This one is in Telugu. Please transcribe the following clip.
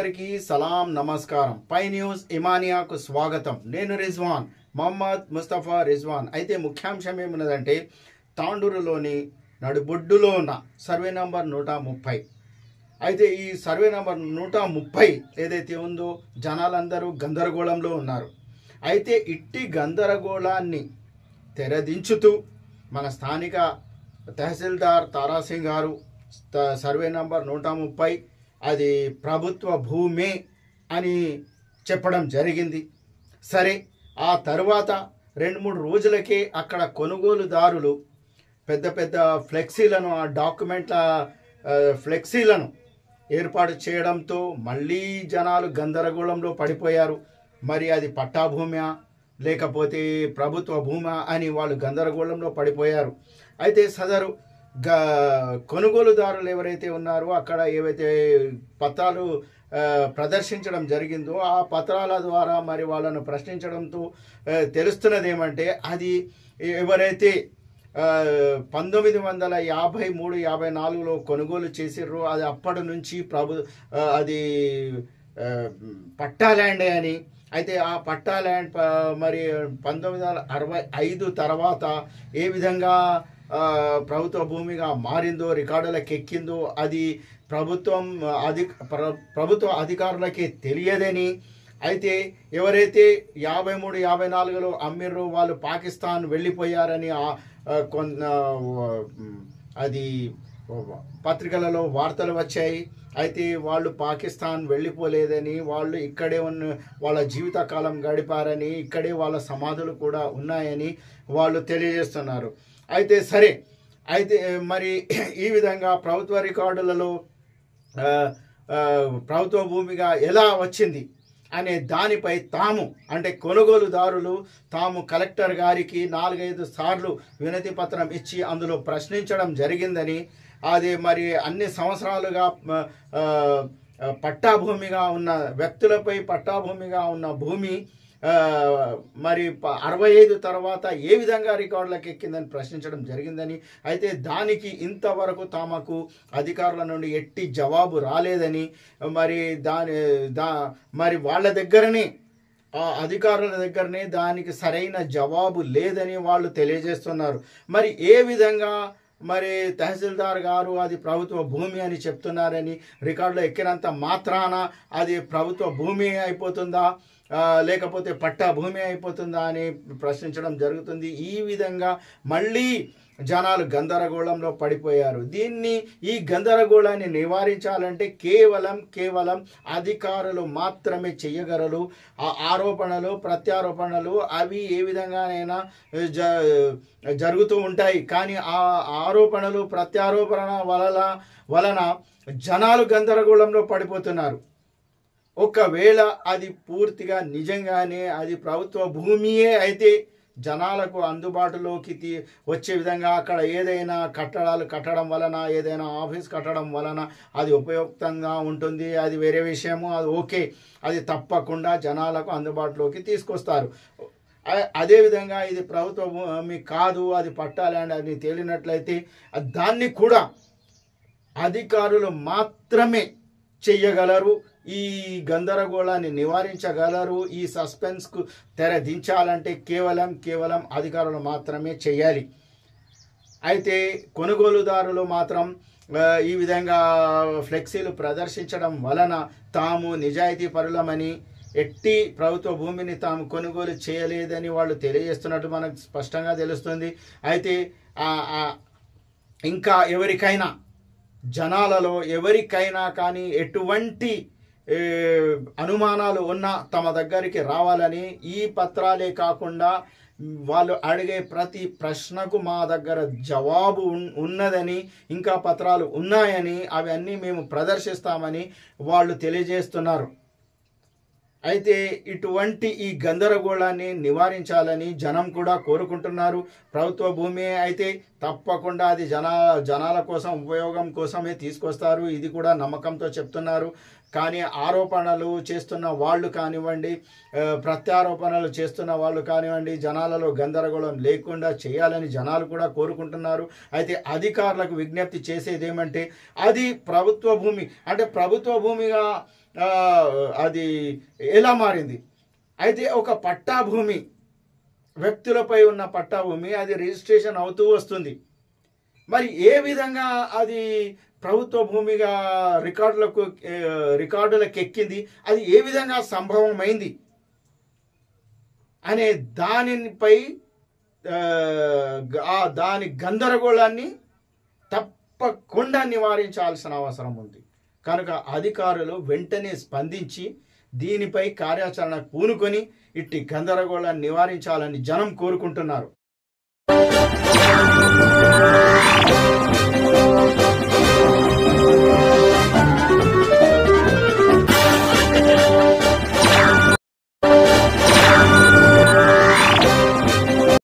అందరికీ సలాం నమస్కారం పై న్యూస్ ఇమానియాకు స్వాగతం నేను రిజ్వాన్ మొహమ్మద్ ముస్తఫా రిజ్వాన్ అయితే ముఖ్యాంశం ఏమున్నదంటే తాండూరులోని నడుబొడ్డులో ఉన్న సర్వే నంబర్ నూట ముప్పై అయితే ఈ సర్వే నంబర్ నూట ముప్పై ఏదైతే ఉందో జనాలందరూ గందరగోళంలో ఉన్నారు అయితే ఇట్టి గందరగోళాన్ని తెరదించుతూ మన స్థానిక తహసీల్దార్ తారాసింగ్ గారు త- సర్వే నంబర్ నూట ముప్పై అది ప్రభుత్వ భూమి అని చెప్పడం జరిగింది సరే ఆ తరువాత రెండు మూడు రోజులకే అక్కడ కొనుగోలుదారులు పెద్ద పెద్ద ఫ్లెక్సీలను ఆ డాక్యుమెంట్ల ఆ, ఫ్లెక్సీలను ఏర్పాటు చేయడంతో మళ్ళీ జనాలు గందరగోళంలో పడిపోయారు మరి అది పట్టా భూమా లేకపోతే ప్రభుత్వ భూమా అని వాళ్ళు గందరగోళంలో పడిపోయారు అయితే సదరు గ కొనుగోలుదారులు ఎవరైతే ఉన్నారో అక్కడ ఏవైతే పత్రాలు ఆ, ప్రదర్శించడం జరిగిందో ఆ పత్రాల ద్వారా మరి వాళ్ళను ప్రశ్నించడంతో ఆ, తెలుస్తున్నది ఏమంటే అది ఎవరైతే ఆ, పంతొమ్మిది వందల యాభై మూడు యాభై నాలుగులో కొనుగోలు చేసిర్రో అది అప్పటి నుంచి ప్రభు ఆ, అది ఆ, పట్టా ల్యాండే అని అయితే ఆ పట్టా ల్యాండ్ ప- మరి పంతొమ్మిది వందల అరవై ఐదు తర్వాత ఏ విధంగా ఆ, ప్రభుత్వ భూమిగా మారిందో రికార్డులకు ఎక్కిందో అది ప్రభుత్వం అధి ప్ర- ప్రభుత్వ అధికారులకి తెలియదని అయితే ఎవరైతే యాభై మూడు యాభై నాలుగులో అమ్మిర్రో వాళ్ళు పాకిస్తాన్ వెళ్ళిపోయారని ఆ- ఆ కొన్న ఉమ్, అది పత్రికలలో వార్తలు వచ్చాయి అయితే వాళ్ళు పాకిస్తాన్ వెళ్ళిపోలేదని వాళ్ళు ఇక్కడే ఉన్న వాళ్ళ జీవితకాలం గడిపారని ఇక్కడే వాళ్ళ సమాధులు కూడా ఉన్నాయని వాళ్ళు తెలియజేస్తున్నారు అయితే సరే అయితే మరి ఈ విధంగా ప్రభుత్వ రికార్డులలో ఆ, ఆ, ప్రభుత్వ భూమిగా ఎలా వచ్చింది అనే దానిపై తాము అంటే కొనుగోలుదారులు తాము కలెక్టర్ గారికి నాలుగైదు సార్లు వినతి పత్రం ఇచ్చి అందులో ప్రశ్నించడం జరిగిందని అది మరి అన్ని సంవత్సరాలుగా ఆ, ఆ, పట్టాభూమిగా ఉన్న వ్యక్తులపై పట్టాభూమిగా ఉన్న భూమి ఆ, మరి ప- అరవై ఐదు తర్వాత ఏ విధంగా రికార్డులకు ఎక్కిందని ప్రశ్నించడం జరిగిందని అయితే దానికి ఇంతవరకు తమకు అధికారుల నుండి ఎట్టి జవాబు రాలేదని మరి దాని దా మరి వాళ్ళ దగ్గరనే ఆ అధికారుల దగ్గరనే దానికి సరైన జవాబు లేదని వాళ్ళు తెలియజేస్తున్నారు మరి ఏ విధంగా మరి తహసీల్దార్ గారు అది ప్రభుత్వ భూమి అని చెప్తున్నారని రికార్డులో ఎక్కినంత మాత్రాన అది ప్రభుత్వ భూమి అయిపోతుందా ఆ, లేకపోతే పట్టా భూమి అయిపోతుందా అని ప్రశ్నించడం జరుగుతుంది ఈ విధంగా మళ్ళీ జనాలు గందరగోళంలో పడిపోయారు దీన్ని ఈ గందరగోళాన్ని నివారించాలంటే కేవలం కేవలం అధికారులు మాత్రమే చెయ్యగలరు ఆ ఆరోపణలు ప్రత్యారోపణలు అవి ఏ విధంగానైనా జ జరుగుతూ ఉంటాయి కానీ ఆ ఆరోపణలు ప్రత్యారోపణ వలన వలన జనాలు గందరగోళంలో పడిపోతున్నారు ఒకవేళ అది పూర్తిగా నిజంగానే అది ప్రభుత్వ భూమియే అయితే జనాలకు అందుబాటులోకి తీ వచ్చే విధంగా అక్కడ ఏదైనా కట్టడాలు కట్టడం వలన ఏదైనా ఆఫీస్ కట్టడం వలన అది ఉపయుక్తంగా ఉంటుంది అది వేరే విషయము అది ఓకే అది తప్పకుండా జనాలకు అందుబాటులోకి తీసుకొస్తారు అ- అదేవిధంగా ఇది ప్రభుత్వ భూమి కాదు అది పట్టా ల్యాండ్ అని తేలినట్లయితే దాన్ని కూడా అధికారులు మాత్రమే చెయ్యగలరు ఈ గందరగోళాన్ని నివారించగలరు ఈ సస్పెన్స్కు తెరదించాలంటే కేవలం కేవలం అధికారులు మాత్రమే చేయాలి అయితే కొనుగోలుదారులు మాత్రం ఆ, ఈ విధంగా ఫ్లెక్సీలు ప్రదర్శించడం వలన తాము నిజాయితీ పరులమని ఎట్టి ప్రభుత్వ భూమిని తాము కొనుగోలు చేయలేదని వాళ్ళు తెలియజేస్తున్నట్టు మనకు స్పష్టంగా తెలుస్తుంది అయితే ఆ, ఆ, ఇంకా ఎవరికైనా జనాలలో ఎవరికైనా కానీ ఎటువంటి ఏ, అనుమానాలు ఉన్నా తమ దగ్గరికి రావాలని ఈ పత్రాలే కాకుండా వాళ్ళు అడిగే ప్రతి ప్రశ్నకు మా దగ్గర జవాబు ఉన్- ఉన్నదని ఇంకా పత్రాలు ఉన్నాయని అవి అన్నీ మేము ప్రదర్శిస్తామని వాళ్ళు తెలియజేస్తున్నారు అయితే ఇటువంటి ఈ గందరగోళాన్ని నివారించాలని జనం కూడా కోరుకుంటున్నారు ప్రభుత్వ భూమి అయితే తప్పకుండా అది జనా జనాల కోసం ఉపయోగం కోసమే తీసుకొస్తారు ఇది కూడా నమ్మకంతో చెప్తున్నారు కానీ ఆరోపణలు చేస్తున్న వాళ్ళు కానివ్వండి ఆ, ప్రత్యారోపణలు చేస్తున్న వాళ్ళు కానివ్వండి జనాలలో గందరగోళం లేకుండా చేయాలని జనాలు కూడా కోరుకుంటున్నారు అయితే అధికారులకు విజ్ఞప్తి చేసేది ఏమంటే అది ప్రభుత్వ భూమి అంటే ప్రభుత్వ భూమిగా ఆ, అది ఎలా మారింది అయితే ఒక పట్టా భూమి వ్యక్తులపై ఉన్న పట్టా భూమి అది రిజిస్ట్రేషన్ అవుతూ వస్తుంది మరి ఏ విధంగా అది ప్రభుత్వ భూమిగా రికార్డులకు ఏ, రికార్డులకు ఎక్కింది అది ఏ విధంగా సంభవమైంది అనే దానిపై ఆ, గ- ఆ దాని గందరగోళాన్ని తప్పకుండా నివారించాల్సిన అవసరం ఉంది కనుక అధికారులు వెంటనే స్పందించి దీనిపై కార్యాచరణ పూనుకొని ఇట్టి గందరగోళాన్ని నివారించాలని జనం కోరుకుంటున్నారు